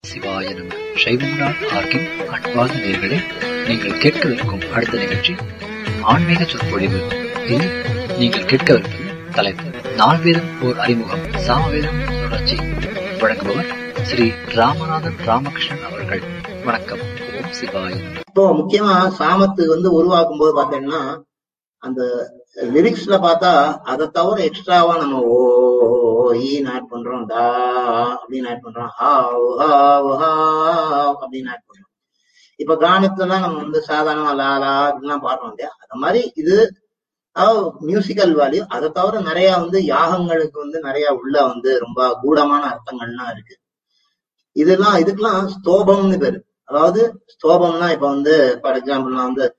சிவாய நம சைவம்நாள் ஆர்கின் அன்பார்ந்த நேர்களே நீங்கள் கேட்கவிருக்கும் அடுத்த நிகழ்ச்சி ஆன்மீக சொற்பொழிவு இதில் நீங்கள் கேட்கவிருப்பது தலைப்பு நால்வேதம் ஓர் அறிமுகம் சாமவேதம் தொடர்ச்சி வழங்குபவர் ஸ்ரீ ராமநாதன் ராமகிருஷ்ணன் அவர்கள் வணக்கம் ஓம் சிவாய நம இப்போ முக்கியமா சாமத்து வந்து உருவாக்கும் போது பாத்தீங்கன்னா அந்த லிரிக்ஸ்ல பார்த்தா அதை தவிர எக்ஸ்ட்ராவா நம்ம ஓ ஈன்னு ஆட் பண்றோம் டா அப்படின்னு ஆட் பண்றோம் ஹாவ் ஹாவ் ஹாவ் அப்படின்னு ஆட் பண்றோம் இப்ப கானத்துல நம்ம வந்து சாதாரணமா லா லா அப்படிலாம் பாடுறோம் இல்லையா அந்த மாதிரி இது மியூசிக்கல் வேல்யூ அதை தவிர நிறைய வந்து யாகங்களுக்கு வந்து நிறைய உள்ள வந்து ரொம்ப கூடமான அர்த்தங்கள்லாம் இருக்கு இதெல்லாம் இதுக்கெல்லாம் ஸ்தோபம்னு பேரு அதாவது ஸ்தோபம்னா இப்ப வந்து ஃபார் எக்ஸாம்பிள் நான் வந்து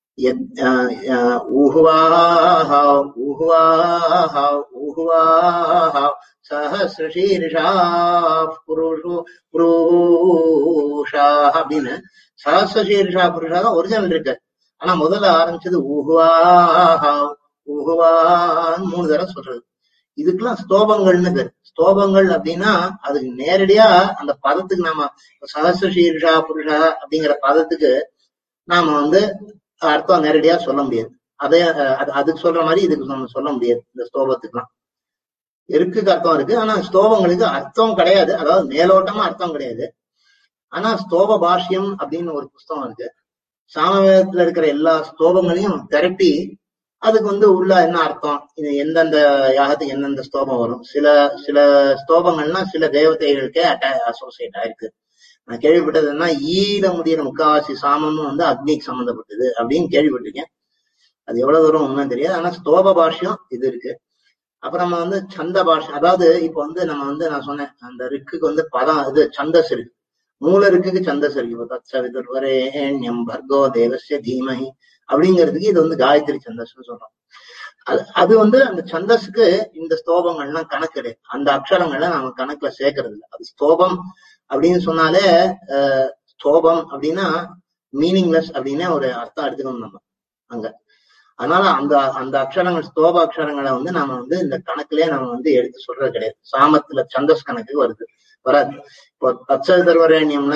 ஊஹுவாஹ ஊஹுவாஹ ஊஹுவாஹ சஹசிரசீர்ஷா புருஷு புருஷா அப்படின்னு சஹசிரசீர்ஷா புருஷா தான் ஒரிஜினல் இருக்கு ஆனா முதல்ல ஆரம்பிச்சது ஊஹுவாஹ ஊஹுவான்னு மூணு தடவை சொல்றது இதுக்கெல்லாம் ஸ்தோபங்கள்னு பேரு ஸ்தோபங்கள் அப்படின்னா அதுக்கு நேரடியா அந்த பதத்துக்கு நாம சஹசிர சீர்ஷா புருஷா அப்படிங்கிற பதத்துக்கு நாம வந்து அர்த்தம் நேரடியா சொல்ல முடியாது அதே அது அதுக்கு சொல்ற மாதிரி இதுக்கு நம்ம சொல்ல முடியாது இந்த ஸ்தோபத்துக்குலாம் இருக்குக்கு அர்த்தம் இருக்கு ஆனா ஸ்தோபங்களுக்கு அர்த்தம் கிடையாது அதாவது மேலோட்டமா அர்த்தம் கிடையாது ஆனா ஸ்தோப பாஷ்யம் அப்படின்னு ஒரு புஸ்தகம் இருக்கு சாமவேதத்துல இருக்கிற எல்லா ஸ்தோபங்களையும் திரட்டி அதுக்கு வந்து உள்ள என்ன அர்த்தம் இது எந்தெந்த யாகத்துக்கு எந்தெந்த ஸ்தோபம் வரும் சில சில ஸ்தோபங்கள்னா சில தேவதைகளுக்கே அட்டா அசோசியேட் ஆயிருக்கு நான் கேள்விப்பட்டதுன்னா ஈட முடியிற முக்காவாசி சாமமும் வந்து அக்னிக்கு சம்மந்தப்பட்டது அப்படின்னு கேள்விப்பட்டிருக்கேன் அது எவ்வளவு தூரம் உண்மைன்னு தெரியாது ஆனா ஸ்தோப பாஷ்யம் இது இருக்கு அப்புறம் நம்ம வந்து சந்த பாஷ்யம் அதாவது இப்ப வந்து நம்ம வந்து நான் சொன்னேன் அந்த ரிக்குக்கு வந்து பதம் இது சந்தஸ் இருக்கு மூல ரிக்குக்கு சந்தஸ் இருக்கு இப்போ தத்சவிதுர்வரேண்யம் பர்கோ தேவசிய தீமஹி அப்படிங்கிறதுக்கு இது வந்து காயத்ரி சந்தஸ்ன்னு சொல்றோம் அது அது வந்து அந்த சந்தஸுக்கு இந்த ஸ்தோபங்கள்லாம் கணக்கு கிடையாது அந்த அக்ஷரங்கள்ல நம்ம கணக்குல சேர்க்கறது இல்லை அது ஸ்தோபம் அப்படின்னு சொன்னாலே ஸ்தோபம் அப்படின்னா மீனிங்லெஸ் அப்படின்னே ஒரு அர்த்தம் எடுத்துக்கணும் நம்ம அங்க அதனால அந்த அந்த அக்ஷரங்கள் ஸ்தோப அக்ஷரங்களை வந்து நம்ம வந்து இந்த கணக்குலயே நம்ம வந்து எடுத்து சொல்றது கிடையாது சாமத்துல சந்தஸ் கணக்கு வருது வராது இப்போ தத்சவிதர்வரேண்யம்ல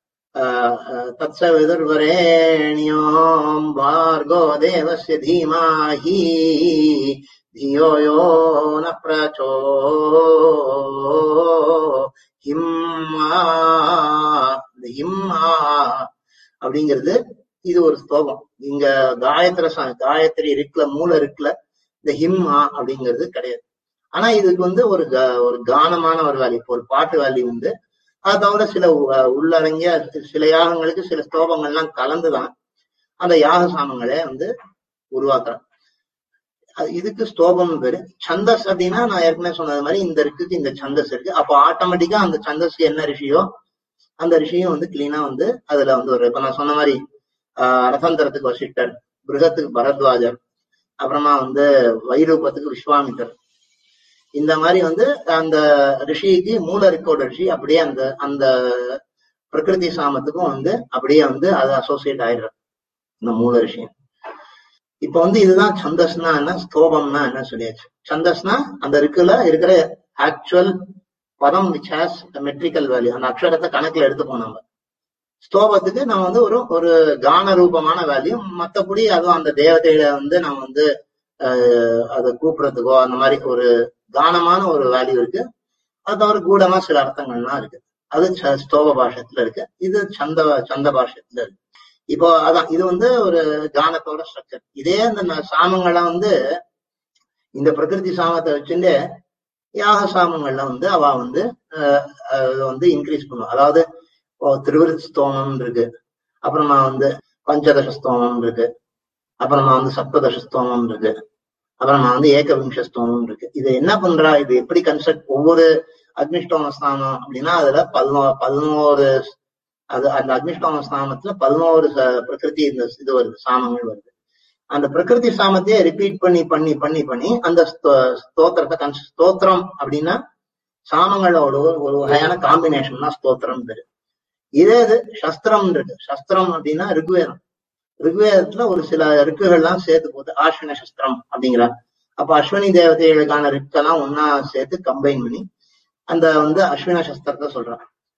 तत्सविदुर्वरेण्योम् भार्गो देवस्य धीमाहि धियो यो न प्रचो ஹிம்மா ஹிம்மா அப்படிங்கிறது இது ஒரு ஸ்லோகம் இங்க காயத்ரி காயத்ரி இருக்குல மூல இருக்குல இந்த ஹிம்மா அப்படிங்கிறது கிடையாது ஆனா இதுக்கு வந்து ஒரு ஒரு கானமான ஒரு வேல்யூ ஒரு பாட்டு வேல்யூ உண்டு அது தவிர சில உள்ளடங்கிய சில யாகங்களுக்கு சில ஸ்தோபங்கள்லாம் கலந்துதான் அந்த யாக சாமங்களே வந்து உருவாக்குறான் இதுக்கு ஸ்தோபம் பேரு சந்தஸ் அப்படின்னா நான் ஏற்கனவே சொன்னது மாதிரி இந்த இருக்குக்கு இந்த சந்தஸ் இருக்கு அப்போ ஆட்டோமேட்டிக்கா அந்த சந்தஸ் என்ன ரிஷியோ அந்த ரிஷியும் வந்து கிளீனா வந்து அதுல வந்து ஒரு இப்ப நான் சொன்ன மாதிரி ஆஹ் ரசந்தரத்துக்கு வசிஷ்டர் பிருகத்துக்கு பரத்வாஜர் அப்புறமா வந்து வைரூபத்துக்கு விஸ்வாமித்தர் இந்த மாதிரி வந்து அந்த ரிஷிக்கு மூல இருக்கோட ரிஷி அப்படியே அந்த அந்த பிரகிருதி சாமத்துக்கும் வந்து அப்படியே வந்து அது அசோசியேட் ஆயிடுறது இந்த மூல ரிஷி இப்ப வந்து இதுதான் சந்தஸ்னா என்ன ஸ்தோபம்னா என்ன சொல்லியாச்சு சந்தஸ்னா அந்த இருக்குல இருக்கிற ஆக்சுவல் பதம் விச் ஹேஸ் மெட்ரிக்கல் வேல்யூ அந்த அக்ஷரத்தை கணக்குல எடுத்துப்போம் நம்ம ஸ்தோபத்துக்கு நம்ம வந்து ஒரு ஒரு கான ரூபமான வேல்யூ மத்தபடி அதுவும் அந்த தேவதையில வந்து நம்ம வந்து அதை கூப்பிடுறதுக்கோ அந்த மாதிரி ஒரு கானமான ஒரு வேல்யூ இருக்கு அது தவிர கூடமா சில அர்த்தங்கள்லாம் இருக்கு அது ஸ்தோப பாஷத்துல இருக்கு இது சந்த சந்த பாஷத்துல இருக்கு இப்போ அதான் இது வந்து ஒரு கானத்தோட ஸ்ட்ரக்சர் இதே இந்த சாமங்கள்லாம் வந்து இந்த பிரகிருதி சாமத்தை வச்சுட்டு யாக சாமங்கள்ல வந்து அவ வந்து வந்து இன்க்ரீஸ் பண்ணுவோம் அதாவது திருவிருத் ஸ்தோமம் இருக்கு அப்புறமா வந்து பஞ்சதச ஸ்தோமம் இருக்கு அப்புறமா வந்து சப்ததச ஸ்தோமம் இருக்கு அப்புறமா வந்து ஏகவிம்ச ஸ்தோமம் இருக்கு இது என்ன பண்றா இது எப்படி கன்ஸ்ட்ரக்ட் ஒவ்வொரு அக்னிஷ்டோம ஸ்தானம் அப்படின்னா அதுல பதினோ பதினோரு அது அந்த அக்னிஷ்டோம ஸ்தானத்துல பதினோரு பிரகிருதி இந்த இது வருது சாமங்கள் வருது அந்த பிரகிருதி சாமத்தையே ரிப்பீட் பண்ணி பண்ணி பண்ணி பண்ணி அந்த ஸ்தோத்திரத்தை கன் ஸ்தோத்திரம் அப்படின்னா சாமங்களோட ஒரு வகையான காம்பினேஷன் தான் ஸ்தோத்திரம் பேரு இதே இது சஸ்திரம் இருக்கு சஸ்திரம் அப்படின்னா ரிக்வேதம் ரிக்வேதத்துல ஒரு சில ரிக்குகள்லாம் சேர்த்து போகுது ஆஸ்வின சஸ்திரம் அப்படிங்கிற அப்ப அஸ்வினி தேவதைகளுக்கான ரிக்கெல்லாம் ஒன்னா சேர்த்து கம்பைன் பண்ணி அந்த வந்து அஸ்வின சஸ்திரத்தை சொல்றான்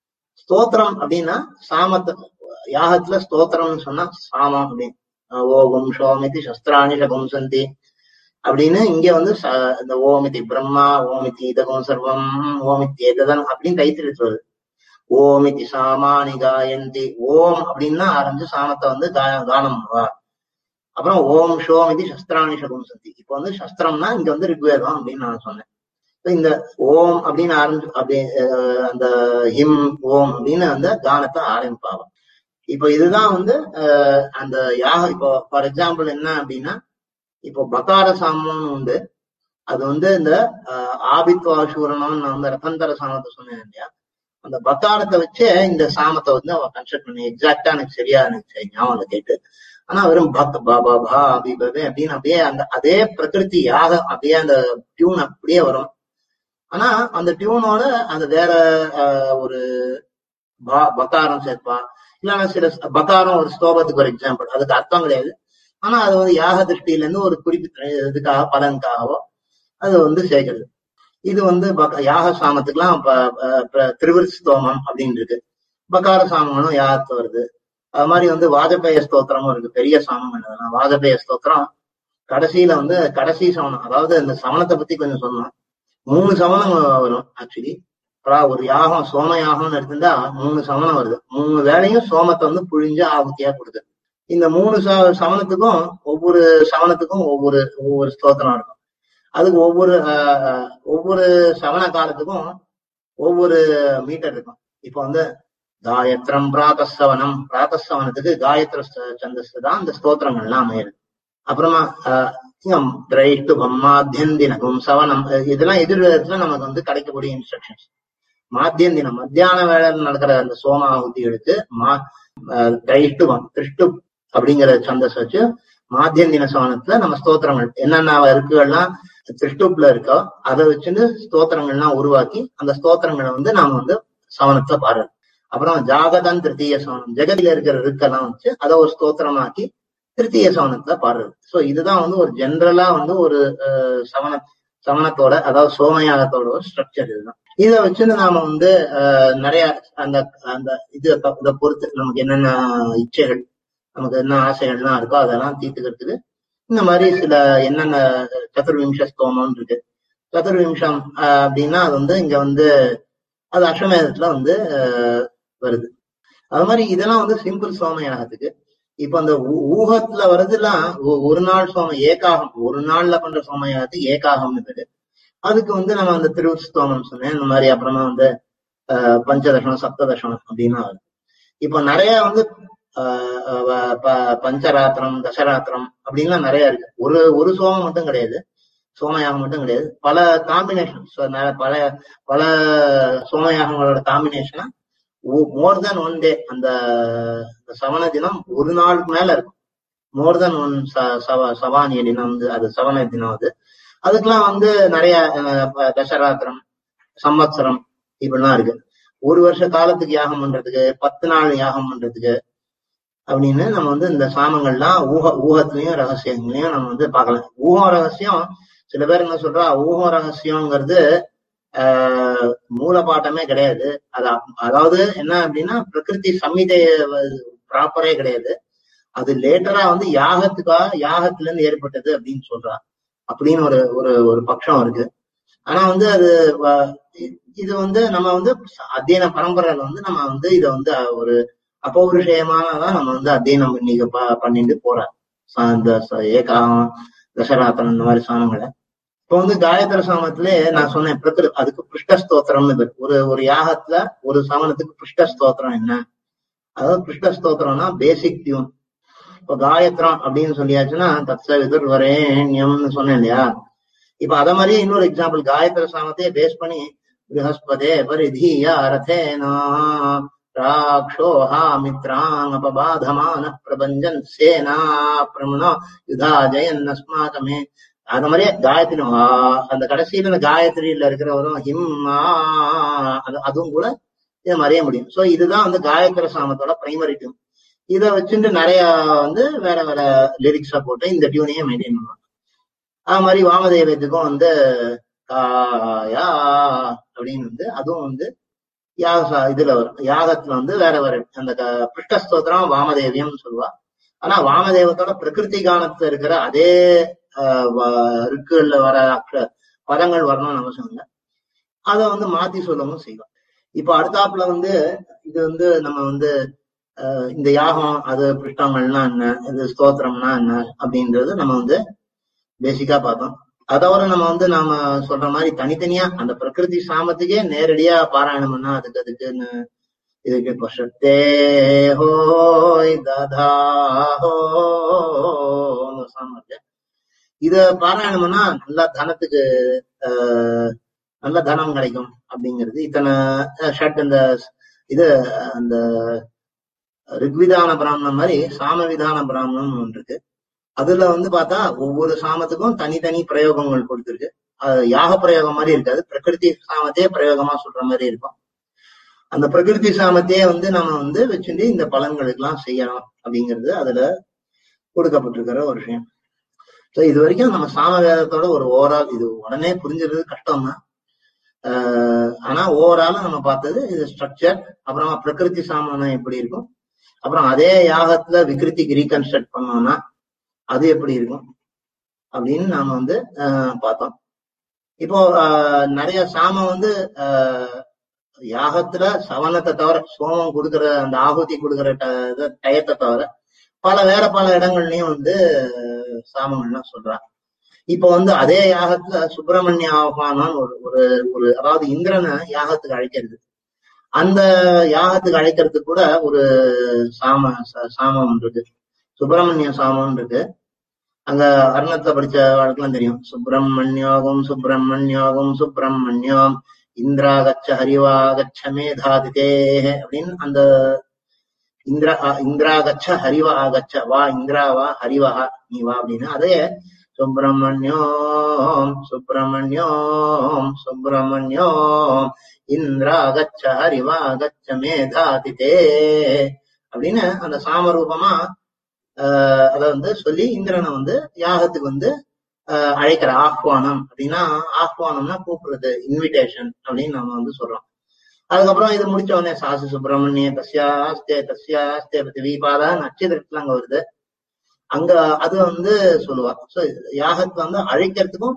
ஸ்தோத்திரம் அப்படின்னா சாமத்தை யாகத்துல ஸ்தோத்திரம்னு சொன்னா சாமம் அப்படின்னு அஹ் ஓம் சோமிதி சஸ்திராணி சகும்சந்தி அப்படின்னு இங்க வந்து ச- இந்த ஓமிதி பிரம்மா ஓமிதி இதகம் சர்வம் ஓமித்தி ஏததன் அப்படின்னு கைத்திருத்து வருது ஓமிதி சாமானி காயந்தி ஓம் அப்படின்னா ஆரம்பிச்சு சாமத்தை வந்து கா- கானம் பண்ணுவா அப்புறம் ஓம் ஷோமிதி சஸ்திராணி சகும்சந்தி இப்போ வந்து சஸ்திரம்னா இங்க வந்து ரிக்வேதம் அப்படின்னு நான் சொன்னேன் இப்ப இந்த ஓம் அப்படின்னு ஆரம்பிச்சு அப்படி அஹ், அந்த ஹிம் ஓம் அப்படின்னு அந்த கானத்தை ஆரம்பிப்பாங்க இப்போ இதுதான் வந்து அஹ், அந்த யாக இப்போ ஃபார் எக்ஸாம்பிள் என்ன அப்படின்னா இப்போ பகார சாமம்னு உண்டு அது வந்து இந்த அஹ், ஆபித்வாசூரணம் நான் வந்து ரத்தந்தர சாமத்தை சொன்னேன் இல்லையா அந்த பக்காரத்தை வச்சே இந்த சாமத்தை வந்து அவ கன்ஸ்ட்ரக்ட் பண்ணி எக்ஸாக்டா எனக்கு சரியா எனக்கு சரி ஞாபகம் இல்லை கேட்டு ஆனா வெறும் பக் பாபா பா அபி பபே அப்படின்னு அப்படியே அந்த அதே பிரகிருதி யாக அப்படியே அந்த டியூன் அப்படியே வரும் ஆனா அந்த டியூனோட அந்த வேற அஹ், ஒரு பா- பக்காரம் சேர்ப்பா இல்லைன்னா சில ஸ்- பக்காரம் ஒரு ஸ்லோகத்துக்கு ஒரு எக்ஸாம்பிள் அதுக்கு அர்த்தம் கிடையாது ஆனா அது வந்து யாக திருஷ்டியில இருந்து ஒரு குறிப்பிட்ட இதுக்காக பலனுக்காகவோ அது வந்து சேர்க்கிறது இது வந்து பக- யாக சாமத்துக்குலாம் ப- ப- ப- திருவிருத் ஸ்தோமம் அப்படின்னு இருக்கு பகார சாமங்களும் யாகத்து வருது அது மாதிரி வந்து வாஜபேய ஸ்தோத்திரமும் இருக்கு பெரிய சாமம் என்னதுன்னா வாஜபேய ஸ்தோத்திரம் கடைசியில வந்து கடைசி சவனம் அதாவது இந்த சவனத்தை பத்தி கொஞ்சம் சொன்னோம் மூணு சவனம் வரும் ஆக்சுவலி ஒரு யாகம் சோம யாகம்னு எடுத்திருந்தா மூணு சவனம் வருது மூணு வேளையும் சோமத்தை வந்து புழிஞ்சு ஆகுத்தியா கொடுது இந்த மூணு ச- சவனத்துக்கும் ஒவ்வொரு சவனத்துக்கும் ஒவ்வொரு ஒவ்வொரு ஸ்தோத்திரம் இருக்கும் அதுக்கு ஒவ்வொரு ஆஹ், ஒவ்வொரு சவன காலத்துக்கும் ஒவ்வொரு மீட்டர் இருக்கும் இப்போ வந்து காயத்ரம் பிராத்தசவனம் பிராத்தசவனத்துக்கு காயத்ர ச- சந்தஸ் தான் இந்த ஸ்தோத்திரங்கள்லாம் அமையுது அப்புறமா ஆஹ் திரைஷ்டுபம் மாத்தியந்தினகும் சவனம் அஹ் இதெல்லாம் எதிர்வேதத்துல நமக்கு வந்து கிடைக்கக்கூடிய இன்ஸ்ட்ரக்ஷன்ஸ் மாத்தியந்தினம் மத்தியான வேளையில நடக்கிற அந்த சோம ஆகுதி எடுத்து மா ஆஹ் திரைஷ்டுபம் திருஷ்டு அப்படிங்கிற சந்தஸ் வச்சு மாத்தியந்தின சவனத்துல நம்ம ஸ்தோத்திரங்கள் என்னென்ன இருக்குகள்லாம் திருஷ்டுப்ல இருக்கோ அதை வச்சுட்டு ஸ்தோத்திரங்கள்லாம் உருவாக்கி அந்த ஸ்தோத்திரங்களை வந்து நாம வந்து சவனத்துல பாடுறது அப்புறம் ஜாகதன் திருத்தீய சவனம் ஜெகதியில இருக்கிற இருக்கெல்லாம் வச்சு அதை ஒரு ஸ்தோத்திரமாக்கி திருத்தீய சவனத்துல பாடுறது சோ இதுதான் வந்து ஒரு ஜென்ரலா வந்து ஒரு அஹ், சவன சவனத்தோட அதாவது சோமயாகத்தோட ஒரு ஸ்ட்ரக்சர் இதுதான் இதை வச்சுன்னு நாம வந்து அஹ், நிறைய அந்த அந்த இது இதை பொறுத்து நமக்கு என்னென்ன இச்சைகள் நமக்கு என்ன ஆசைகள்லாம் இருக்கோ அதெல்லாம் தீர்த்துக்கிறதுக்கு இந்த மாதிரி சில என்னென்ன சதுர்விம்ச ஸ்தோமம் இருக்கு சதுர்விம்சம் ஆஹ் அப்படின்னா அது வந்து இங்க வந்து அது அஸ்வமேதத்துல வந்து ஆஹ் வருது அது மாதிரி இதெல்லாம் வந்து சிம்பிள் சோமயாகத்துக்கு இப்ப அந்த ஊ- ஊகத்துல வர்றதுலாம் ஒ- ஒரு நாள் சோம ஏகாகம் ஒரு நாள்ல பண்ற சோமயாகத்துக்கு ஏகாகம்னு பேரு அதுக்கு வந்து நம்ம அந்த திருஸ்தோமம் சொன்னேன் இந்த மாதிரி அப்புறமா வந்து ஆஹ் பஞ்சதசனம் சப்ததசனம் அப்படின்னா வருது இப்போ நிறைய வந்து ஆஹ் ஆஹ் ப- பஞ்சராத்திரம் தசராத்திரம் அப்படின்லாம் நிறைய இருக்கு ஒரு ஒரு சோமம் மட்டும் கிடையாது சோமயாகம் மட்டும் கிடையாது பல காம்பினேஷன் பல பல சோமயாகங்களோட காம்பினேஷனா மோர் தென் ஒன் டே அந்த அந்த சவண தினம் ஒரு நாளுக்கு மேல இருக்கும் மோர் தென் ஒன் சவானிய தினம் வந்து அது சவண தினம் அது அதுக்கெல்லாம் வந்து நிறைய அஹ், ப- தசராத்திரம் சம்வத்சரம் இப்படிலாம் இருக்கு ஒரு வருஷ காலத்துக்கு யாகம் பண்றதுக்கு பத்து நாள் யாகம் பண்றதுக்கு அப்படின்னு நம்ம வந்து இந்த சாமங்கள்லாம் ஊக ஊகத்திலையும் ரகசியங்களையும் நம்ம வந்து பார்க்கலாம் ஊகம் ரகசியம் சில பேர் என்ன சொல்றா ஊகம் ரகசியம்ங்கிறது ஆஹ் மூலபாட்டமே கிடையாது அது அப்- அதாவது என்ன அப்படின்னா பிரகிருதி சம்மிதை ப்ராப்பரே கிடையாது அது லேட்டரா வந்து யாகத்துக்காக யாகத்துல இருந்து ஏற்பட்டது அப்படின்னு சொல்றா அப்படின்னு ஒரு ஒரு ஒரு பட்சம் இருக்கு ஆனா வந்து அது வ- இ- இது வந்து நம்ம வந்து அத்தியன பரம்பரையில வந்து நம்ம வந்து இதை வந்து ஒரு அபௌருஷயமானதான் நம்ம வந்து அத்தியனம் பண்ணி ப- பண்ணிட்டு போறோம் ச- இந்த ச- ஏகாகம் தசராத்திரம் இந்த மாதிரி சாமங்களை இப்போ வந்து காயத்ர சாமத்திலே நான் சொன்னேன் பிரகிரு அதுக்கு பிருஷ்ட ஸ்தோத்திரம்னு பேரு. ஒரு ஒரு யாகத்துல ஒரு சாமனத்துக்கு பிருஷ்ட ஸ்தோத்திரம் என்ன அதாவது பிருஷ்ட ஸ்தோத்திரம்னா பேசிக் டியூன் இப்போ காயத்ரம் அப்படின்னு சொல்லியாச்சுன்னா தத்ச விதுர் வரேண்யம்னு சொன்னேன் இல்லையா இப்ப அத மாதிரியே இன்னொரு எக்ஸாம்பிள் காயத்ர சாமத்தையே பேஸ் பண்ணி ப்ரஹஸ்பதே பரிதீய ரதேனா ராக்ஷோஹா மித்ராங் அபபாதமான பிரபஞ்சன் சேனா பிரமணோ யுதா ஜெயன் அஸ்மாகமே அது மாதிரியே காயத்ரி ஆ, அந்த கடைசியில இந்த காயத்ரியில இருக்கிறவரும் ஹிம்மா அது அதுவும் கூட இதை மறைய முடியும் சோ இதுதான் வந்து காயத்ர சாமத்தோட பிரைமரி டியூன் இதை வச்சுட்டு நிறைய வந்து வேற வேற லிரிக்ஸா போட்டு இந்த டியூனையே மெயின்டைன் பண்ணுவாங்க அது மாதிரி வாமதேவத்துக்கும் வந்து காயா அப்படின்னு வந்து அதுவும் வந்து யாக சா- இதுல வரும் யாகத்துல வந்து வேற வேற அந்த க- பிருஷ்ட ஸ்தோத்திரம் வாமதேவியம்னு சொல்லுவா ஆனா வாமதேவத்தோட பிரகிருதி கானத்துல இருக்கிற அதே ஆஹ் வ- ருக்குகள்ல வர அக்ஷ- பதங்கள் வரணும்னு அவசியம் இல்லை அதை வந்து மாத்தி சொல்லவும் செய்வோம் இப்ப அடுத்தாப்புல வந்து இது வந்து நம்ம வந்து ஆஹ் இந்த யாகம் அது பிருஷ்டங்கள்னா என்ன இது ஸ்தோத்திரம்னா என்ன அப்படின்றது நம்ம வந்து பேசிக்கா பார்த்தோம் அதோட நம்ம வந்து நாம சொல்ற மாதிரி தனித்தனியா அந்த பிரகிருதி சாமத்துக்கே நேரடியா பாராயணம் பண்ணா அதுக்கு அதுக்குன்னு இதுக்கு இப்போ சத்தே ஹோய் ததா ஹோ சாமம் இருக்கு இத பாராயணம் பண்ணா நல்லா தனத்துக்கு ஆஹ் நல்ல தனம் கிடைக்கும் அப்படிங்கிறது இத்தனை அஹ், ஷட் இந்த இது அந்த ரிக்விதான பிராமணம் மாதிரி சாமவிதான பிராமணம் ஒன்று இருக்கு அதுல வந்து பார்த்தா ஒவ்வொரு சாமத்துக்கும் தனித்தனி பிரயோகங்கள் கொடுத்திருக்கு அது யாக பிரயோகம் மாதிரி இருக்காது பிரகிருதி சாமத்தையே பிரயோகமா சொல்ற மாதிரி இருக்கும் அந்த பிரகிருதி சாமத்தையே வந்து நம்ம வந்து வச்சுட்டு இந்த பலன்களுக்கு எல்லாம் செய்யலாம் அப்படிங்கிறது அதுல கொடுக்கப்பட்டிருக்கிற ஒரு விஷயம் சோ இது வரைக்கும் நம்ம சாம வேதத்தோட ஒரு ஓவரால் இது உடனே புரிஞ்சுறது கஷ்டம் தான் ஆஹ் ஆனா ஓவரால நம்ம பார்த்தது இது ஸ்ட்ரக்சர் அப்புறமா பிரகிருதி சாமனம் எப்படி இருக்கும் அப்புறம் அதே யாகத்துல விகிருதிக்கு ரீகன்ஸ்ட்ரக்ட் பண்ணோம்னா அது எப்படி இருக்கும் அப்படின்னு நாம வந்து ஆஹ் பார்த்தோம் இப்போ ஆஹ் நிறைய சாமம் வந்து ஆஹ் யாகத்துல சவனத்தை தவிர சோமம் கொடுக்கிற அந்த ஆகுதி கொடுக்கிற ட- இது டயத்தை தவிர பல வேற பல இடங்கள்லயும் வந்து சாமங்கள்லாம் சொல்றாங்க இப்போ வந்து அதே யாகத்துல சுப்பிரமணிய ஆஹ்வானம் ஒரு ஒரு ஒரு அதாவது இந்திரனை யாகத்துக்கு அழைக்கிறது அந்த யாகத்துக்கு அழைக்கிறதுக்கு கூட ஒரு சாம ச- சாமம் இருக்கு சுப்பிரமணிய சாமம் இருக்கு அங்க அருணத்துல படிச்ச வாழ்க்கெல்லாம் தெரியும் சுப்பிரமணியோகம் சுப்பிரமணியோகம் சுப்பிரமணியம் இந்திராகச்ச ஹரிவாகச்ச மேதாதிதே அப்படின்னு அந்த இந்திரா அ, இந்திராகச்ச ஹரிவ ஆகச்ச வா இந்திரா வா ஹரிவா நீ வா அப்படின்னு அதே சுப்பிரமணியோம் சுப்பிரமணியோம் சுப்பிரமணியோம் இந்திராகச்ச ஹரிவாகச்ச மேதாதிதே அப்படின்னு அந்த சாமரூபமா ஆஹ் அதை வந்து சொல்லி இந்திரனை வந்து யாகத்துக்கு வந்து ஆஹ் அழைக்கிற ஆஹ்வானம் அப்படின்னா ஆஹ்வானம்னா கூப்பிடுறது இன்விடேஷன் அப்படின்னு நம்ம வந்து சொல்றோம் அதுக்கப்புறம் இது முடிச்ச உடனே சாசி சுப்பிரமணிய தஸ்யாஸ்தே தஸ்யாஸ்தே பிரிவிபாதா நட்சத்திரத்துல அங்க வருது அங்க அது வந்து சொல்லுவா சோ யாகத்துல வந்து அழைக்கிறதுக்கும்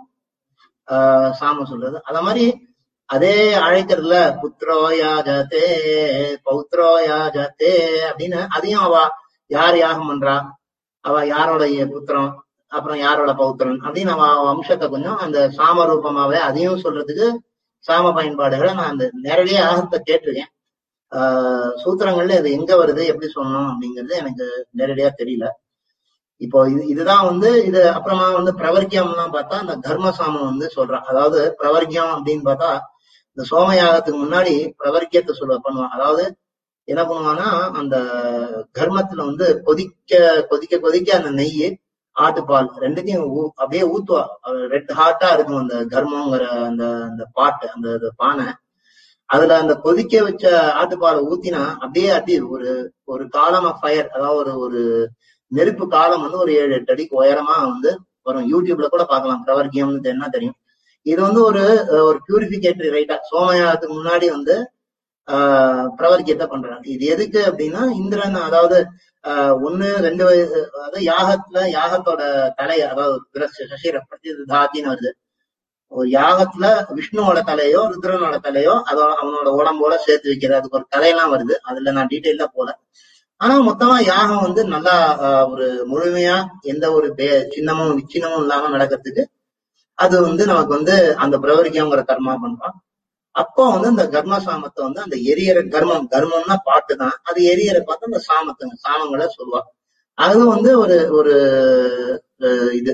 ஆஹ் சாமம் சொல்றது அத மாதிரி அதே அழைக்கிறதுல புத்திரோ யாஜதே பௌத்ரோ யாஜதே அப்படின்னு அதையும் அவ யார் யாகம் பண்றா அவ யாரோடைய புத்திரம் அப்புறம் யாரோட பௌத்திரன் அப்படின்னு அவ வம்சத்தை கொஞ்சம் அந்த சாம ரூபமாவே அதையும் சொல்றதுக்கு சாம பயன்பாடுகளை நான் அந்த நேரடியா யாகத்தை கேட்டிருக்கேன் ஆஹ் சூத்திரங்கள்ல இது எங்க வருது எப்படி சொல்லணும் அப்படிங்கிறது எனக்கு நேரடியா தெரியல இப்போ இது இதுதான் வந்து இது அப்புறமா வந்து பிரவர்க்கியம்லாம் பார்த்தா அந்த கர்ம சாமம் வந்து சொல்றான் அதாவது பிரவர்க்கியம் அப்படின்னு பார்த்தா இந்த சோமயாகத்துக்கு முன்னாடி பிரவர்க்கியத்தை சொல்ல பண்ணுவான் அதாவது என்ன பண்ணுவான்னா அந்த கர்மத்துல வந்து கொதிக்க கொதிக்க கொதிக்க அந்த நெய் ஆட்டுப்பால் ரெண்டுத்தையும் ஊ- அப்படியே ஊத்துவா ரெட் ஹாட்டா இருக்கும் அந்த கர்மங்கிற அந்த அந்த பாட்டு அந்த அந்த பானை அதுல அந்த கொதிக்க வச்ச ஆட்டுப்பாலை ஊத்தினா அப்படியே அப்படியே ஒரு ஒரு காலம் ஆஃப் ஃபயர் அதாவது ஒரு ஒரு நெருப்பு காலம் வந்து ஒரு ஏழு எட்டு அடிக்கு உயரமா வந்து வரும் யூடியூப்ல கூட பார்க்கலாம் பிரவர்க்கியம்னு என்ன தெரியும் இது வந்து ஒரு ஒரு பியூரிபிகேட்டரி ரைட்டா சோமயாகத்துக்கு முன்னாடி வந்து ஆஹ் பிரவர்க்கியத்தை பண்றாங்க இது எதுக்கு அப்படின்னா இந்திரன் அதாவது ஆஹ் ஒண்ணு ரெண்டு வயசு அதாவது யாகத்துல யாகத்தோட தலை அதாவது ருத்ர- சசிர பிரதிதாத்தின்னு வருது ஒரு யாகத்துல விஷ்ணுவோட தலையோ ருத்ரனோட தலையோ அதோ அவனோட உடம்போட சேர்த்து வைக்கிறது அதுக்கு ஒரு தலையெல்லாம் வருது அதுல நான் டீட்டெயிலா போல ஆனா மொத்தமா யாகம் வந்து நல்லா ஆஹ் ஒரு முழுமையா எந்த ஒரு பே- சின்னமும் விச்சின்னமும் இல்லாம நடக்கிறதுக்கு அது வந்து நமக்கு வந்து அந்த பிரவரிக்கங்கிற கர்மா பண்றோம் அப்போ வந்து இந்த கர்ம சாமத்தை வந்து அந்த எரியற கர்மம் கர்மம்னா பாட்டு தான் அது எரியற பார்த்து அந்த சாமத்துங்க சாமங்களை சொல்லுவா அதுவும் வந்து ஒரு ஒரு அஹ் இது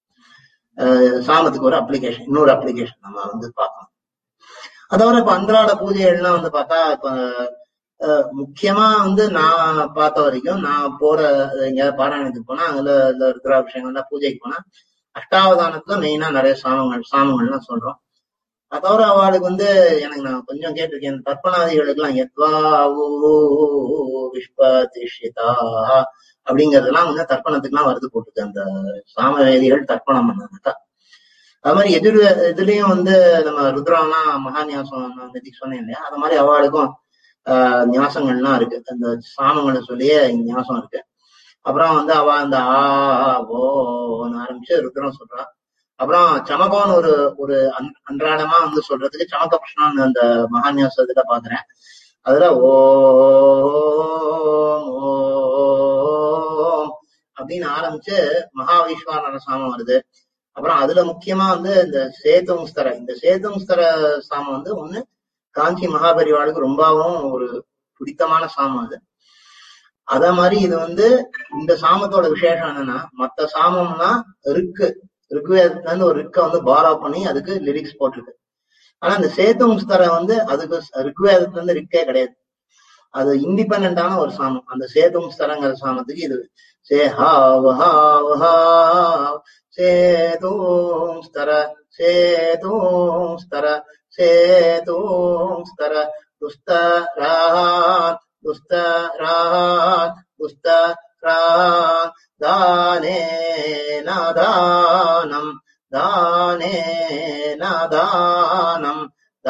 அஹ் சாமத்துக்கு ஒரு அப்ளிகேஷன் இன்னொரு அப்ளிகேஷன் நம்ம வந்து பார்க்கணும் அதோட இப்ப அன்றாட பூஜைகள்லாம் வந்து பார்த்தா இப்ப அஹ் முக்கியமா வந்து நான் பார்த்த வரைக்கும் நான் போற எங்கேயாவது பாராயணத்துக்கு போனா அதுல இந்த ருத்ராபிஷேகம் பூஜைக்கு போனா அஷ்டாவதானத்துல மெயினா நிறைய சாமங்கள் சாமங்கள்லாம் சொல்றோம் அதோட அவளுக்கு வந்து எனக்கு நான் கொஞ்சம் கேட்டிருக்கேன் இந்த தர்ப்பணாதிகளுக்கு எல்லாம் எத்வாவோ விஸ்வதிஷிதா அப்படிங்கறதெல்லாம் வந்து தர்ப்பணத்துக்குலாம் வருது போட்டுருக்கு அந்த சாமவேதிகள் தர்ப்பணம் பண்ணாங்கக்கா அது மாதிரி எதிர் இதுலயும் வந்து நம்ம ருத்ரானா மகாநியாசம் நான் நேத்திக்கு சொன்னேன் இல்லையா அது மாதிரி அவளுக்கும் ஆஹ் ஞாசங்கள்லாம் இருக்கு அந்த சாமங்களை சொல்லியே ஞாசம் இருக்கு அப்புறம் வந்து அவ அந்த ஆ ஓன்னு ஆரம்பிச்சு ருத்ரம் சொல்றா அப்புறம் சமகம்னு ஒரு ஒரு அன்- அன்றாடமா வந்து சொல்றதுக்கு சமக பிரஷ்னம்னு அந்த மகாநியாசத்துல பாக்குறேன் அதுல ஓம் ஓம் அப்படின்னு ஆரம்பிச்சு மகாவிஸ்வானர சாமம் வருது அப்புறம் அதுல முக்கியமா வந்து இந்த சேதும்ஸ்தர இந்த சேதும்ஸ்தர சாமம் வந்து ஒண்ணு காஞ்சி மகாபரிவாளுக்கு ரொம்பவும் ஒரு பிடித்தமான சாமம் அது அத மாதிரி இது வந்து இந்த சாமத்தோட விசேஷம் என்னன்னா மத்த சாமம்னா ரிக்கு ரிக்வேதத்துல இருந்து ஒரு ரிக்க வந்து பாரா பண்ணி அதுக்கு லிரிக்ஸ் போட்டிருக்கு ஆனா இந்த சேதும்ஸ்தர வந்து அதுக்கு ரிக்வேதத்துல இருந்து ரிக்கே கிடையாது அது இண்டிபெண்டான ஒரு சாமம் அந்த சேதும்ஸ்தரங்கிற சாமத்துக்கு இது சே ஹாவ் ஹாவ் ஹாவ் சேதும்ஸ்தர சேதும்ஸ்தர சேதும்ஸ்தர துஸ்தராத் துஸ்தராத் துஸ்தராத் தானேன தானம் தானேன தானம்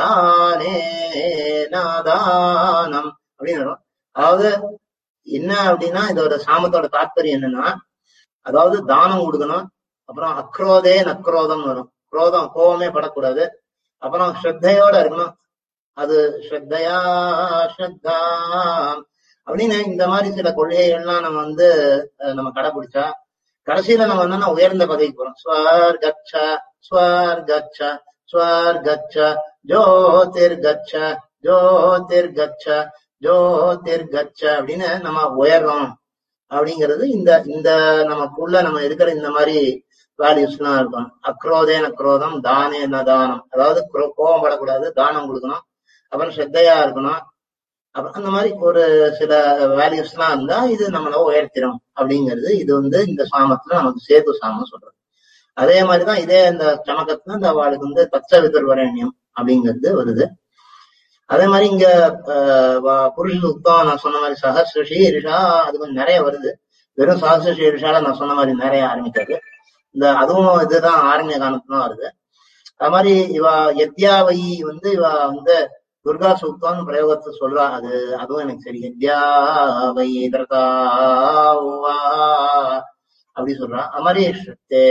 தானேன தானம் அப்படின்னு வரும் அதாவது என்ன அப்படின்னா இதோட சாமத்தோட தாற்பயம் என்னன்னா அதாவது தானம் கொடுக்கணும் அப்புறம் அக்ரோதே நக்ரோதம் வரும் குரோதம் கோவமே படக்கூடாது அப்புறம் ஸ்ரத்தையோட இருக்கணும் அது ஸ்ரத்தையா ஸ்ரத்தா அப்படின்னு இந்த மாதிரி சில கொள்கைகள்லாம் நம்ம வந்து அஹ், நம்ம கடைபிடிச்சா கடைசியில நம்ம என்னன்னா உயர்ந்த பதவிக்கு போறோம் ஸ்வர் கச்ச ஸ்வர் கச்ச ஸ்வர் கச்ச ஜோதிர் கச்ச ஜோதிர் கச்ச ஜோதிர் கச்ச அப்படின்னு நம்ம உயர்றோம் அப்படிங்கிறது இந்த இந்த நமக்குள்ள நம்ம இருக்கிற இந்த மாதிரி வேல்யூஸ் எல்லாம் இருக்கும் அக்ரோதேன குரோதம் தானேன தானம் அதாவது குரோ- கோபம் படக்கூடாது தானம் கொடுக்கணும் அப்புறம் ஸ்ரத்தையா இருக்கணும் அப்புறம் அந்த மாதிரி ஒரு சில வேல்யூஸ் எல்லாம் இருந்தா இது நம்மள உயர்த்திடும் அப்படிங்கிறது இது வந்து இந்த சாமத்துல நமக்கு சேது சாமம் சொல்றது அதே மாதிரிதான் இதே இந்த சமக்கத்துல இந்த அவளுக்கு வந்து தச்ச விதர்வரண்யம் அப்படிங்கிறது வருது அதே மாதிரி இங்க ஆஹ் வ- புருஷ சுத்தம் நான் சொன்ன மாதிரி சஹசிரஷி ரிஷா அது கொஞ்சம் நிறைய வருது வெறும் சஹசிரஷி ரிஷால நான் சொன்ன மாதிரி நிறைய ஆரம்பிக்காது இந்த அதுவும் இதுதான் ஆரண்ய காலத்துல தான் வருது அது மாதிரி இவ எத்யாவை வந்து இவ வந்து துர்கா சூக்தம்னு பிரயோகத்தை சொல்றா அது அதுவும் எனக்கு சரி எத்யாவை தர்கா உவா அப்படி சொல்றா அது மாதிரி ஸ்ருத்தே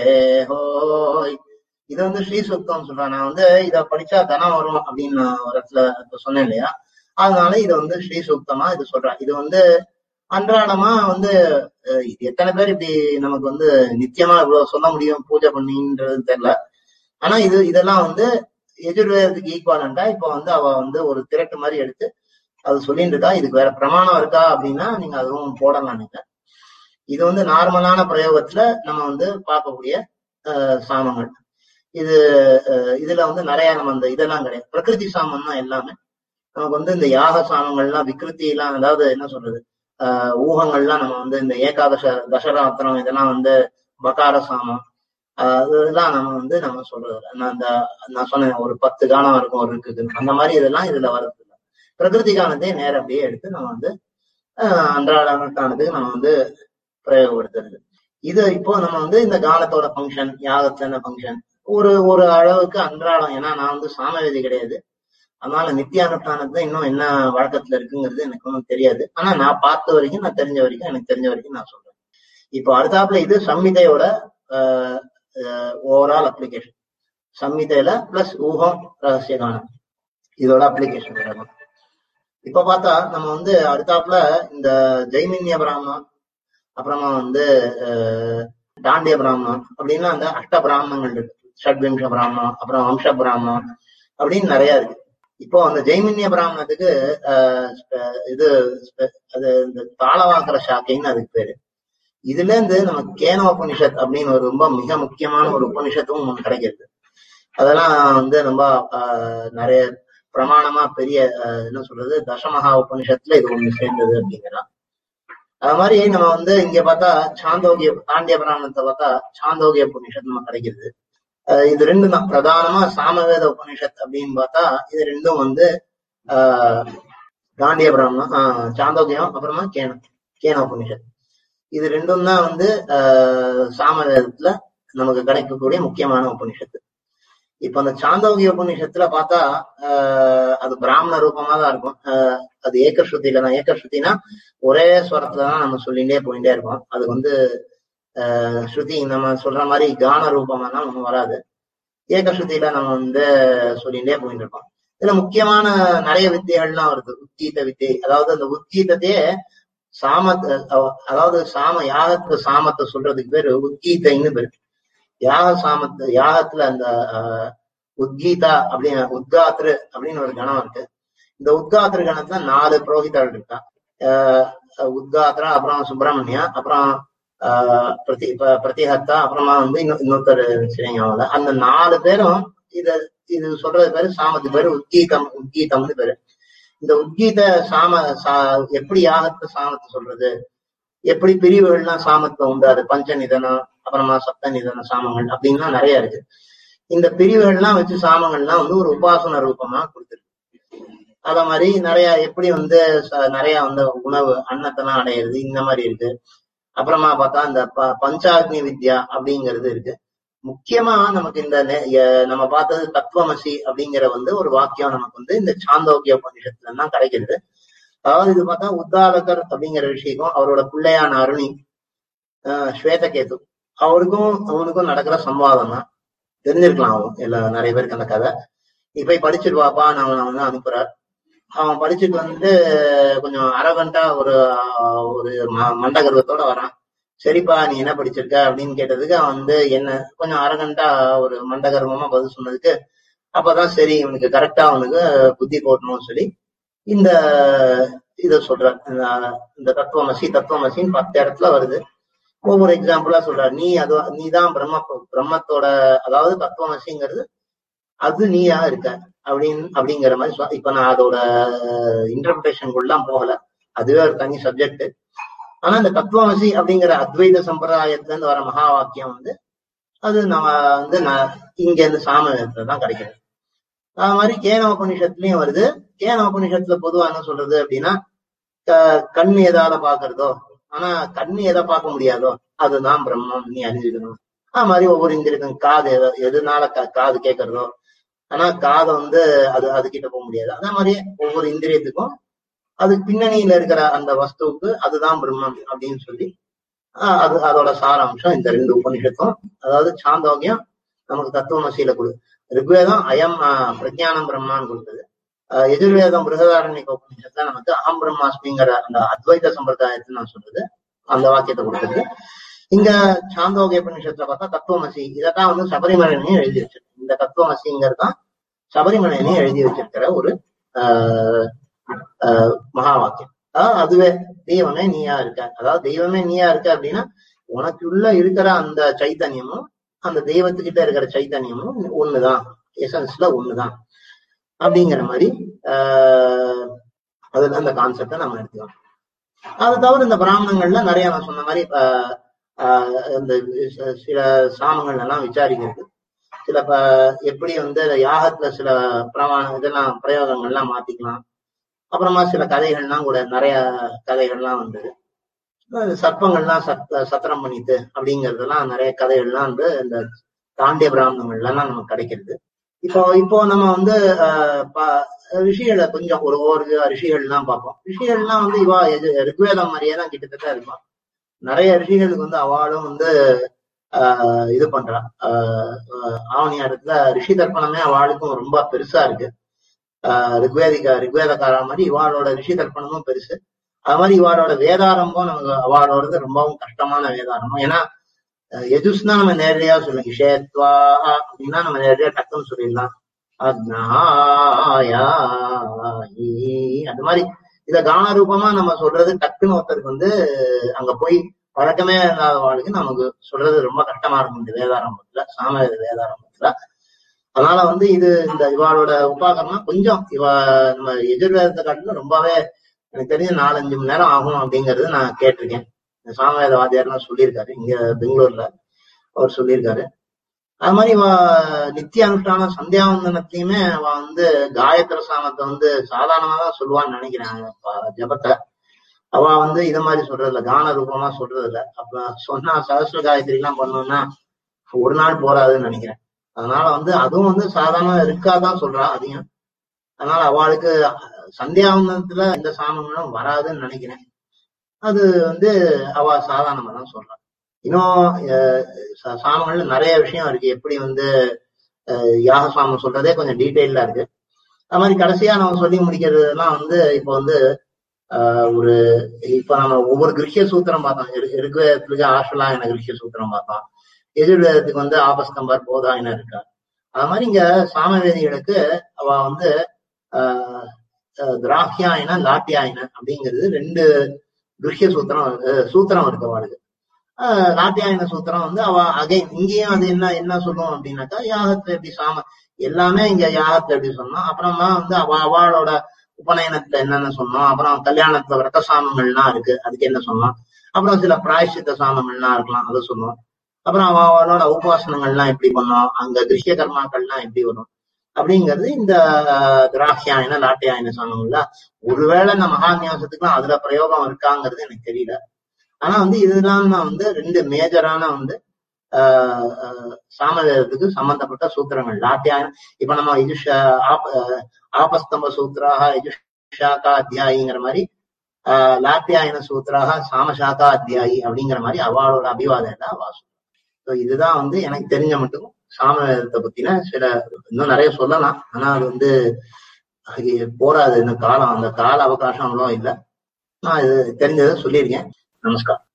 ஹோய் இது வந்து ஸ்ரீ சுத்தம் சொல்றேன் நான் வந்து இத படிச்சா தனம் வரும் அப்படின்னு நான் ஒரு இடத்துல இப்ப சொன்னேன் இல்லையா அதனால இது வந்து ஸ்ரீ சூக்தமா இது சொல்றேன் இது வந்து அன்றாடமா வந்து அஹ், இது எத்தனை பேர் இப்படி நமக்கு வந்து நித்தியமா இவ்வளவு சொல்ல முடியும் பூஜை பண்ணின்றது தெரியல ஆனா இது இதெல்லாம் வந்து எதிர்வேதத்துக்கு ஈக்குவலண்டா இப்ப வந்து அவ வந்து ஒரு திரட்டு மாதிரி எடுத்து அது சொல்லிட்டு இருக்கா இதுக்கு வேற பிரமாணம் இருக்கா அப்படின்னா நீங்க அதுவும் போடலாம் நீங்க இது வந்து நார்மலான பிரயோகத்துல நம்ம வந்து பார்க்கக்கூடிய அஹ், சாமங்கள் இது அஹ், இதுல வந்து நிறைய நம்ம அந்த இதெல்லாம் கிடையாது பிரகிருதி சாமம் தான் எல்லாமே நமக்கு வந்து இந்த யாக சாமங்கள்லாம் விக்ருதி எல்லாம் அதாவது என்ன சொல்றது ஆஹ் ஊகங்கள்லாம் நம்ம வந்து இந்த ஏகாதச தசராத்திரம் இதெல்லாம் வந்து பகார சாமம் ஆஹ் இதெல்லாம் நம்ம வந்து நம்ம சொல்றது இல்ல. நான் அந்த நான் சொன்னேன் ஒரு பத்து கானம் இருக்கும் ஒரு இருக்குது அந்த மாதிரி இதெல்லாம் இதுல வர்றது இல்லை பிரகிருதி கானத்தை நேர அப்படியே எடுத்து நம்ம வந்து ஆஹ் அன்றாட கானத்துக்கு நம்ம வந்து பிரயோகப்படுத்துறது இது இப்போ நம்ம வந்து இந்த கானத்தோட ஃபங்க்ஷன் யாகத்துல என்ன ஃபங்க்ஷன் ஒரு ஒரு அளவுக்கு அன்றாடம் ஏன்னா நான் வந்து சாமவேதி கிடையாது அதனால நித்திய அனுஷ்டானத்துல இன்னும் என்ன வழக்கத்துல இருக்குங்கிறது எனக்கு ஒன்றும் தெரியாது ஆனா நான் பார்த்த வரைக்கும் நான் தெரிஞ்ச வரைக்கும் எனக்கு தெரிஞ்ச வரைக்கும் நான் சொல்றேன் இப்போ அடுத்தாப்புல இது சம்மிதையோட ஓவரால் அப்ளிகேஷன் சம்மிதையில பிளஸ் ஊகம் ரகசிய கானம் இதோட அப்ளிகேஷன் வரும் இப்ப பார்த்தா நம்ம வந்து அடுத்தாப்புல இந்த ஜெய்மின்ய பிராமணம் அப்புறமா வந்து அஹ், தாண்டிய பிராமணம் அப்படின்னா அந்த அஷ்ட பிராமணங்கள் இருக்கு ஷட்விம்ச பிராமணம் அப்புறம் வம்ச பிராமணம் அப்படின்னு நிறைய இருக்கு இப்போ அந்த ஜெய்மின்ய பிராமணத்துக்கு ஆஹ் ஸ்ப- இது ஸ்ப- அது இந்த தாளவாக்கர சாக்கைன்னு அதுக்கு பேரு இதுல இருந்து நம்ம கேன உபனிஷத் அப்படின்னு ஒரு ரொம்ப மிக முக்கியமான ஒரு உபனிஷத்தும் ஒண்ணு கிடைக்கிறது அதெல்லாம் வந்து ரொம்ப ஆஹ் நிறைய பிரமாணமா பெரிய ஆஹ் என்ன சொல்றது தசமகா உபனிஷத்துல இது ஒண்ணு சேர்ந்தது அப்படிங்கிறான் அது மாதிரி நம்ம வந்து இங்க பார்த்தா சாந்தோகிய தாண்டிய பிராமணத்தை பார்த்தா சாந்தோகிய உபனிஷத் நம்ம கிடைக்கிறது அஹ் இது ரெண்டும் தான் பிரதானமா சாமவேத உபனிஷத் அப்படின்னு பார்த்தா இது ரெண்டும் வந்து ஆஹ் காண்டிய பிராமணம் ஆஹ் சாந்தோக்கியம் அப்புறமா கேன கேன உபனிஷத் இது ரெண்டும் தான் வந்து ஆஹ் சாமவேதத்துல நமக்கு கிடைக்கக்கூடிய முக்கியமான உபனிஷத்து இப்ப அந்த சாந்தோகிய உபநிஷத்துல பார்த்தா ஆஹ் அது பிராமண ரூபமா தான் இருக்கும் ஆஹ் அது ஏக்கஸ்ருதியில தான் ஏக்கஸ்ருதினா ஒரே ஸ்வரத்துல தான் நம்ம சொல்லிட்டே போயிட்டே இருக்கோம் அது வந்து ஆஹ் ஸ்ருதி நம்ம சொல்ற மாதிரி கான ரூபமானா ஒன்றும் வராது ஏகஸ்ருதியில நம்ம வந்து சொல்லிட்டே போயிட்டு இருக்கோம் இதுல முக்கியமான நிறைய வித்தைகள்லாம் வருது உத்கீத வித்தை அதாவது அந்த உத்கீதத்தையே சாமத் அதாவது சாம யாகத்து சாமத்தை சொல்றதுக்கு பேரு உத்கீதைன்னு பேரு யாக சாமத்து யாகத்துல அந்த ஆஹ், உத்கீதா அப்படின்னு உத்காத்ரு அப்படின்னு ஒரு கணம் இருக்கு இந்த உத்காத்ரு கணத்துல நாலு புரோகிதர்கள் இருக்கா ஆஹ், உத்காத்ரா அப்புறம் சுப்பிரமணியா அப்புறம் ஆஹ், பிரதி ப- பிரதிஹத்தா அப்புறமா வந்து இன்னொ- இன்னொருத்தர் சரிங்க அந்த நாலு பேரும் இத இது சொல்றது பேரு சாமத்து பேரு உத்கீதம் உத்கீதம்னு பேரு இந்த உத்கீத சாம சா- எப்படி யாகத்து சாமத்தை சொல்றது எப்படி பிரிவுகள்லாம் சாமத்தை உண்டாது பஞ்ச நிதனம் அப்புறமா சப்த நிதன சாமங்கள் அப்படின்லாம் நிறைய இருக்கு இந்த பிரிவுகள்லாம் வச்சு சாமங்கள்லாம் வந்து ஒரு உபாசன ரூபமா கொடுத்துருக்கு அத மாதிரி நிறைய எப்படி வந்து ச- நிறைய வந்து உணவு அன்னத்தெல்லாம் அடையிறது இந்த மாதிரி இருக்கு அப்புறமா பார்த்தா இந்த ப- பஞ்சாக்னி வித்யா அப்படிங்கிறது இருக்கு முக்கியமா நமக்கு இந்த நெ- எ- நம்ம பார்த்தது தத்துவமசி அப்படிங்கிற வந்து ஒரு வாக்கியம் நமக்கு வந்து இந்த சாந்தோக்கிய உபநிஷத்துல தான் கிடைக்கிறது அதாவது இது பார்த்தா உத்தாலகர் அப்படிங்கிற விஷயம் அவரோட பிள்ளையான அருணி ஆஹ் ஸ்வேதகேது அவருக்கும் அவனுக்கும் நடக்கிற சம்வாதம் தான் தெரிஞ்சிருக்கலாம் அவன் எல்லா நிறைய பேருக்கு அந்த கதை நீ போய் படிச்சுட்டு வாப்பா நான் அவனை வந்து அனுப்புறார் அவன் படிச்சுட்டு வந்து கொஞ்சம் அரகண்டா ஒரு ஆஹ், ஒரு ம- மண்டகர்வத்தோட வரான் சரிப்பா நீ என்ன படிச்சிருக்க அப்படின்னு கேட்டதுக்கு அவன் வந்து என்ன கொஞ்சம் அரகண்டா ஒரு மண்டகர்வமா பதில் சொன்னதுக்கு அப்பதான் சரி இவனுக்கு கரெக்டா அவனுக்கு புத்தி போட்டணும்னு சொல்லி இந்த இத சொல்றார் இந்த- இந்த தத்துவமசி தத்துவமசின்னு பத்து இடத்துல வருது ஒவ்வொரு எக்ஸாம்பிளா சொல்றார் நீ அது நீதான் பிரம்ம பிரம்மத்தோட அதாவது தத்துவமசிங்கிறது அது நீயா இருக்க அப்படின்னு அப்படிங்கிற மாதிரி சொல்~ இப்ப நான் அதோட இன்டர்பிரேஷனுக்குள்ளாம் போகல அதுவே ஒரு தனி சப்ஜெக்ட் ஆனா இந்த தத்துவமசி அப்படிங்கிற அத்வைத சம்பிரதாயத்துல இருந்து வர மகா வாக்கியம் வந்து அது நம்ம வந்து நான் இங்க இருந்து சாமத்துல தான் கிடைக்கிறது அது மாதிரி கேன உபநிஷத்துலயும் வருது கேன உபநிஷத்துல பொதுவா என்ன சொல்றது அப்படின்னா க- கண் எதால பாக்குறதோ ஆனா கண்ணு எதை பார்க்க முடியாதோ அதுதான் பிரம்மம் நீ அறிஞ்சுக்கணும் அது மாதிரி ஒவ்வொரு இந்திரியத்துக்கும் காது எத- எதுனால கா- காது கேட்கறதோ ஆனா காதை வந்து அது அது கிட்ட போக முடியாது அதே மாதிரி ஒவ்வொரு இந்திரியத்துக்கும் அதுக்கு பின்னணியில இருக்கிற அந்த வஸ்துவுக்கு அதுதான் பிரம்மம் அப்படின்னு சொல்லி ஆஹ் அது அதோட சாராம்சம் இந்த ரெண்டு உபனிஷத்தும் அதாவது சாந்தோக்கியம் நமக்கு தத்துவமசியில கொடு ரிக்வேதம் அயம் ஆஹ், பிரஜானம் பிரம்மான்னு கொடுத்தது ஆஹ், எதிர்வேதம் பிருகதாரண்யக உபநிஷத்துல நமக்கு அகம் பிரம்மாஸ்மிங்கிற அந்த அத்வைத சம்பிரதாயத்தை நான் சொல்றது அந்த வாக்கியத்தை கொடுத்தது இங்க சாந்தோகிய உபநிஷத்துல பார்த்தா தத்துவமசி இதைத்தான் வந்து சபரிமலைனையும் எழுதி வச்சிருக்கு இந்த தத்துவமசிங்கிறது தான் சபரிமலைனையும் எழுதி வச்சிருக்கிற ஒரு ஆஹ் ஆஹ் மகா வாக்கியம் அதாவது அதுவே தெய்வமே நீயா இருக்க அதாவது தெய்வமே நீயா இருக்க அப்படின்னா உனக்குள்ள இருக்கிற அந்த சைத்தன்யமும் அந்த தெய்வத்துக்கிட்ட இருக்கிற சைத்தன்யமும் ஒண்ணுதான் எசன்ஸ்ல ஒண்ணுதான் அப்படிங்கிற மாதிரி ஆஹ் அதுல அந்த கான்செப்டை நம்ம எடுத்துக்கலாம் அது தவிர இந்த பிராமணங்கள்ல நிறைய நான் சொன்ன மாதிரி ஆஹ் ஆஹ் இந்த ச- சில சாமங்கள் எல்லாம் விசாரிக்கிறது சில ப- எப்படி வந்து யாகத்துல சில பிரமாண இதெல்லாம் பிரயோகங்கள்லாம் மாத்திக்கலாம் அப்புறமா சில கதைகள்லாம் கூட நிறைய கதைகள்லாம் வந்தது அஹ் சர்ப்பங்கள்லாம் சத் சத்திரம் பண்ணிட்டு அப்படிங்கறதெல்லாம் நிறைய கதைகள்லாம் வந்து இந்த தாண்டிய பிராமணங்கள்லாம் நமக்கு கிடைக்கிறது இப்போ இப்போ நம்ம வந்து ஆஹ் ப- ரிஷிகளை கொஞ்சம் ஒரு ஒரு ரிஷிகள்லாம் பார்ப்போம் ரிஷிகள்லாம் வந்து இவா எது ரிக்வேதம் மாதிரியே தான் கிட்டத்தட்ட இருக்கும் நிறைய ரிஷிகளுக்கு வந்து அவாளும் வந்து ஆஹ் இது பண்றா ஆஹ் ஆஹ் ஆவணியாரத்துல ரிஷி தர்ப்பணமே அவளுக்கும் ரொம்ப பெருசா இருக்கு ஆஹ் ரிக்வேதிக ரிக்வேதக்காரா மாதிரி இவாளோட ரிஷி தர்ப்பணமும் பெருசு அது மாதிரி இவாளோட வேதாரம்பம் நமக்கு அவாளோடது ரொம்பவும் கஷ்டமான வேதாரம்பம் ஏன்னா அஹ் எஜுஸ்னா நம்ம நேரடியா சொல்லலாம் இஷேத்வா அப்படின்னா நம்ம நேரடியா டக்குன்னு சொல்லிடலாம் அக்னாயாயி அந்த மாதிரி இத கான ரூபமா நம்ம சொல்றது டக்குன்னு ஒருத்தருக்கு வந்து அங்க போய் பழக்கமே இல்லாத வாழ்க்கை நமக்கு சொல்றது ரொம்ப கஷ்டமா இருக்கும் இந்த வேதாரம்பத்துல சாம வேதாரம்பத்துல அதனால வந்து இது இந்த இவாளோட உபாகரணம் கொஞ்சம் இவ நம்ம எதிர்வேதத்தை காட்டிலும் ரொம்பவே எனக்கு தெரிஞ்ச நாலஞ்சு மணி நேரம் ஆகும் அப்படிங்கறது நான் கேட்டிருக்கேன் இந்த சாமவேத வாத்தியார்லாம் சொல்லியிருக்காரு இங்க பெங்களூர்ல அவர் சொல்லியிருக்காரு அது மாதிரி இவ நித்திய அனுஷ்டான சந்தியாவந்தனத்திலயுமே அவ வந்து காயத்ர சாமத்தை வந்து சாதாரணமா தான் சொல்லுவான்னு நினைக்கிறேன் ப- ஜபத்தை அவ வந்து இத மாதிரி சொல்றது இல்ல கான ரூபமா சொல்றது இல்ல அப்ப சொன்னா சகஸ்ர காயத்ரி எல்லாம் பண்ணோம்னா ஒரு நாள் போராதுன்னு நினைக்கிறேன் அதனால வந்து அதுவும் வந்து சாதாரண இருக்காதான் சொல்றா அதிகம் அதனால அவளுக்கு சந்தியாவந்தத்துல இந்த சாமங்களும் வராதுன்னு நினைக்கிறேன் அது வந்து அவ சாதாரணமா தான் சொல்றான் இன்னும் அஹ், சா- சாமங்கள்ல நிறைய விஷயம் இருக்கு எப்படி வந்து அஹ், யாக சாமம் சொல்றதே கொஞ்சம் டீட்டெயிலா இருக்கு அது மாதிரி கடைசியா நம்ம சொல்லி முடிக்கிறதுலாம் வந்து இப்போ வந்து ஆஹ் ஒரு இப்ப நம்ம ஒவ்வொரு கிருஷ்ய சூத்திரம் பார்த்தோம் இரு- ருக்வேதத்துக்கு ஆஷ்வலாயன கிருஷ்ய சூத்திரம் பார்த்தோம் எதிர்வேதத்துக்கு வந்து ஆபஸ்தம்பர் போதாயன இருக்கா அது மாதிரி இங்க சாமவேதிகளுக்கு அவ வந்து ஆஹ் ஆஹ் திராக்கியாயன லாட்டியாயன அப்படிங்கிறது ரெண்டு கிருஷ்ய சூத்திரம் அஹ் சூத்திரம் இருக்கு அவளுக்கு ஆஹ் நாட்டியாயன சூத்திரம் வந்து அவ அகைன் இங்கேயும் அது என்ன என்ன சொல்லுவோம் அப்படின்னாக்கா யாகத்தை எப்படி சாம எல்லாமே இங்க யாகத்தை எப்படி சொன்னோம் அப்புறமா வந்து அவ அவளோட உபநயனத்துல என்னென்ன சொன்னோம் அப்புறம் கல்யாணத்துல விரத சாமங்கள்லாம் இருக்கு அதுக்கு என்ன சொன்னோம் அப்புறம் சில பிராயஷ்சித்த சாமங்கள்லாம் இருக்கலாம் அதை சொன்னோம் அப்புறம் அவ அவளோட உபாசனங்கள்லாம் எப்படி பண்ணோம் அங்க கிருஷ்ய கர்மாக்கள்லாம் எப்படி வரும் அப்படிங்கிறது இந்த ஆஹ், திராட்சியாயன லாட்டியாயன சாமங்கள்ல ஒருவேளை இந்த மகாநியாசத்துக்குலாம் அதுல பிரயோகம் இருக்காங்கிறது எனக்கு தெரியல ஆனா வந்து இதெல்லாம் தான் வந்து ரெண்டு மேஜரான வந்து ஆஹ் ஆஹ் சாமவேதத்துக்கு சம்பந்தப்பட்ட சூத்திரங்கள் லாட்டியாயன இப்ப நம்ம யுஷ ஆப ஆஹ் ஆபஸ்தம்ப சூத்திராக யுஷாக்கா அத்தியாயிங்கிற மாதிரி ஆஹ் லாட்டியாயன சூத்திராக சாமசாக்கா அத்தியாயி அப்படிங்கிற மாதிரி அவளோட அபிவாதம் எல்லாம் வாசம் ஸோ இதுதான் வந்து எனக்கு தெரிஞ்ச மட்டும் சாமவேதத்தை பத்தின சில இன்னும் நிறைய சொல்லலாம் ஆனா அது வந்து அது போராது இந்த காலம் அந்த கால அவகாசம் அவ்வளோ இல்லை நான் இது தெரிஞ்சதை சொல்லியிருக்கேன் நமஸ்காரம்